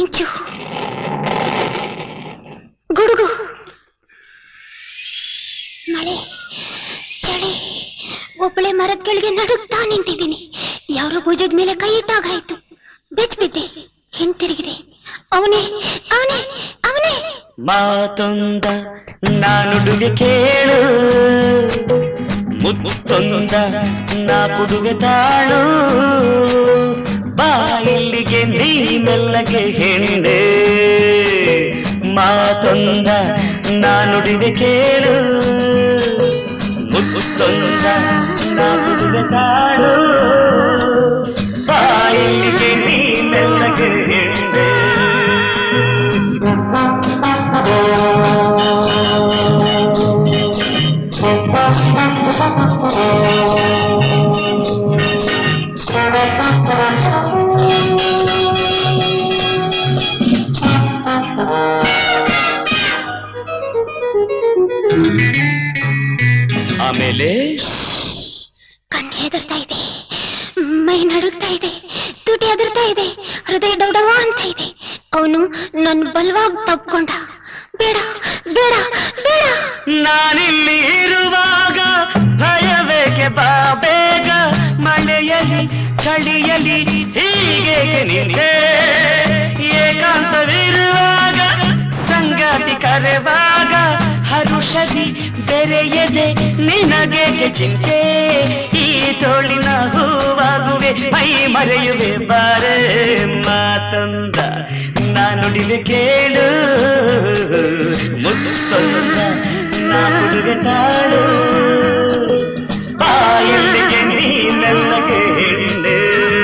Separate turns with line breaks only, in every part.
ಮಿಂಚು ಗುಡುಗು ಮಳೆ ಚಳಿ ಒಬ್ಬಳೆ ಮರದ ಕೆಳಗೆ ನಡುಗ್ತಾ ನಿಂತಿದ್ದೀನಿ ಯಾರೋ ಭುಜದ ಮೇಲೆ ಕೈ ಇಟ್ಟಾಗಾಯ್ತು ಬೆಚ್ ಬಿದ್ದೆ ಹಿಂತಿರುಗಿದೆ ಅವನೇ ಅವನೇ ಅವನೇ
ಮಾತೊಂದ ನಾನುಡುಗೆ ಕೇಳು ಮುತ್ತೊಂದ ನಾ ಕುಡುಗೆ ತಾಳು ಬಾ ಇಲ್ಲಿಗೆ ನೀ ಮೆಲ್ಲಗೆ ಹೆಣ್ಣೆ ಮಾತೊಂದ ನಾನುಡಿಗೆ ಕೇಳು ಮುತ್ತೊಂದ ನಾ ಕುಡುಗೆ ತಾಳು ಬಾ ಇಲ್ಲಿಗೆ ನೀ ಮೆಲ್ಲಗೆ ಹೆಣ್ಣೆ ಆಮೇಲೆ
ಕಣ್ಣು ಹೆದರ್ತಾ ಇದೆ ಮೈ ನಡುಗ್ತಾ ಇದೆ ತುಟಿ ಎದರ್ತಾ ಇದೆ ಹೃದಯ ಡೌಡವ ಅಂತ ಇದೆ ಅವನು ನನ್ನ ಬಲವಾಗಿ ತಪ್ಕೊಂಡ ಬೇಡ ಬೇಡ ಬೇಡ
ನಾನಿಲ್ಲಿ ಇರುವಾಗ ಭಯವೇಕೆ ಬಾ ಬೇಗ ಮಳೆಯಲಿ ಚಳಿಯಲಿ ಹೀಗೆ ನಿಂತೆ ಏಕಾಂತವಿರುವಾಗ ಸಂಗಾತಿ ಕರೆವಾಗ ಹರುಷದಿ ಬೆರೆಯದೆ ನಿನಗೇಕೆ ಚಿಂತೆ ಈ ತೋಳಿನ ಹೂವಾಗುವೆ ಮೈ ಮರೆಯುವೆ ಬಾರೆ ಮಾತಂದ ನಾನುಡಿವೆ ಕೇಳು ಮುತ್ತೊಂದ ನಾ ಹುಡುಗ ತಾಳು ಬಾಯಲ್ಲಿಗೆ ನೀ ಮೆಲ್ಲಗೆ ಹೆಣ್ಣೆ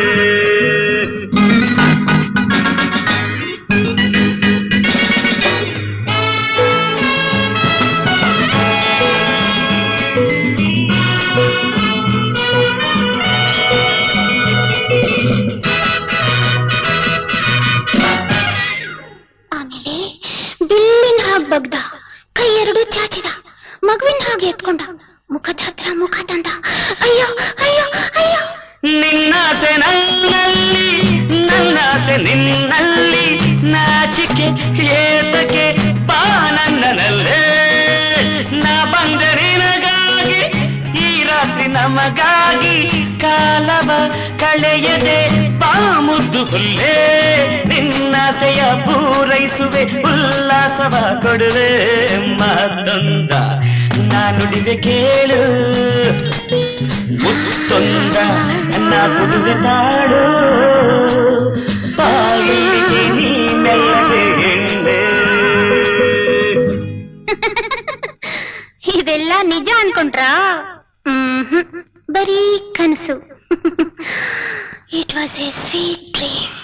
ಆಮೇಲೆ ಬಿಲ್ಲಿನ ಹಾಗೆ ಬಗ್ದ ಕೈ ಎರಡು ಚಾಚಿದ ಮಗುವಿನ ಹಾಗೆ ಎತ್ಕೊಂಡ ಮುಖದ ಹತ್ರ ಮುಖ ತಂದ ಅಯ್ಯೋ ಅಯ್ಯೋ ಅಯ್ಯೋ
ನಿನ್ನಾಸೆ ನನ್ನಲ್ಲಿ ನನ್ನಾಸೆ ನಿನ್ನಲ್ಲಿ ನಾಚಿಕೆ ಏತಕ್ಕೆ ಬಾ ನನ್ನನಲ್ಲೇ ನಾ ಬಂದೆ ನಿನಗಾಗಿ ಈ ರಾತ್ರಿ ನಮಗಾಗಿ ಕಾಲವ ಕಳೆಯದೆ ಬಾ ಮುದ್ದು ಹುಲ್ಲೇ ನಿನ್ನಾಸೆಯ ಪೂರೈಸುವೆ ಉಲ್ಲಾಸವ ಕೊಡುವೆ ಮಾತೊಂದ ನಾನುಡಿವೆ ಕೇಳು ಮುತ್ತೊಂದ ನನ್ನ ಕುಡುಗೆ ತಾಳು ಬಾಗಿಲಿಗೆ ನೀ ಮೆಲ್ಲಗೆ ಹೆಣ್ಣೆ
ಇದೆಲ್ಲ ನಿಜ ಅನ್ಕೊಂಡ್ರಾ ಮ್ಹೂ. ಬರೀ ಕನಸು it was a sweet dream